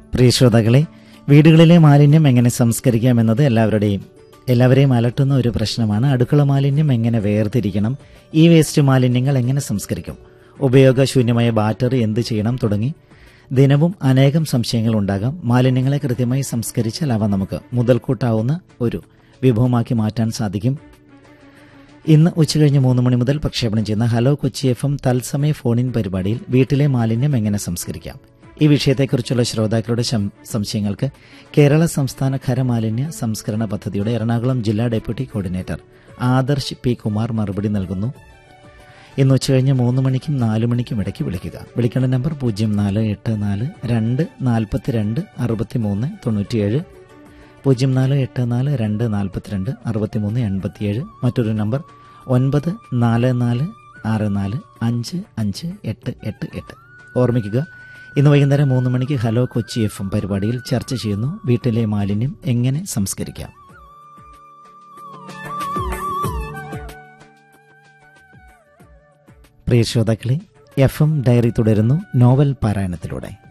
പ്രിയ ശ്രോതാക്കളെ വീടുകളിലെ മാലിന്യം എങ്ങനെ സംസ്കരിക്കാം എന്നത് എല്ലാവരുടെയും എല്ലാവരെയും അലട്ടുന്ന ഒരു പ്രശ്നമാണ് അടുക്കള മാലിന്യം എങ്ങനെ വേർതിരിക്കണം ഈ വേസ്റ്റ് മാലിന്യങ്ങൾ എങ്ങനെ സംസ്കരിക്കും ഉപയോഗശൂന്യമായ ബാറ്ററി എന്ത് ചെയ്യണം തുടങ്ങി ദിനവും അനേകം സംശയങ്ങൾ ഉണ്ടാകാം മാലിന്യങ്ങളെ കൃത്യമായി സംസ്കരിച്ചാൽ അവ നമുക്ക് മുതൽക്കൂട്ടാവുന്ന ഒരു വിഭവമാക്കി മാറ്റാൻ സാധിക്കും ഇന്ന് ഉച്ചകഴിഞ്ഞ് മൂന്ന് മണി മുതൽ പ്രക്ഷേപണം ചെയ്യുന്ന ഹലോ കൊച്ചി എഫ് എം തത്സമയ ഫോണിൻ പരിപാടിയിൽ വീട്ടിലെ മാലിന്യം എങ്ങനെ സംസ്കരിക്കാം ഈ വിഷയത്തെക്കുറിച്ചുള്ള ശ്രോതാക്കളുടെ ശം- സംശയങ്ങൾക്ക് കേരള സംസ്ഥാന ഖരമാലിന്യ സംസ്കരണ പദ്ധതിയുടെ എറണാകുളം ജില്ലാ deputy coordinator Adarsh P Kumar മറുപടി നൽകുന്നു ഇന്ന് ഉച്ചകഴിഞ്ഞ് മൂന്ന് മണിക്കും നാല് മണിക്കും ഇടയ്ക്ക് വിളിക്കുക വിളിക്കേണ്ട നമ്പർ പൂജ്യം നാല് എട്ട് നാല് രണ്ട് നാൽപ്പത്തിരണ്ട് അറുപത്തിമൂന്ന് തൊണ്ണൂറ്റിയേഴ് പൂജ്യം നാല് എട്ട് നാല് രണ്ട് നാൽപ്പത്തിരണ്ട് അറുപത്തിമൂന്ന് എൺപത്തിയേഴ് മറ്റൊരു നമ്പർ ഒൻപത് നാല് നാല് ആറ് നാല് അഞ്ച് അഞ്ച് എട്ട് എട്ട് എട്ട് ഓർമ്മിക്കുക ഇന്ന് വൈകുന്നേരം മൂന്ന് മണിക്ക് ഹലോ കൊച്ചി എഫ് എം പരിപാടിയിൽ ചർച്ച ചെയ്യുന്നു വീട്ടിലെ മാലിന്യം എങ്ങനെ സംസ്കരിക്കാം പ്രിയ ശ്രോതാക്കളെ എഫ് എം ഡയറി തുടരുന്നു നോവൽ പാരായണത്തിലൂടെ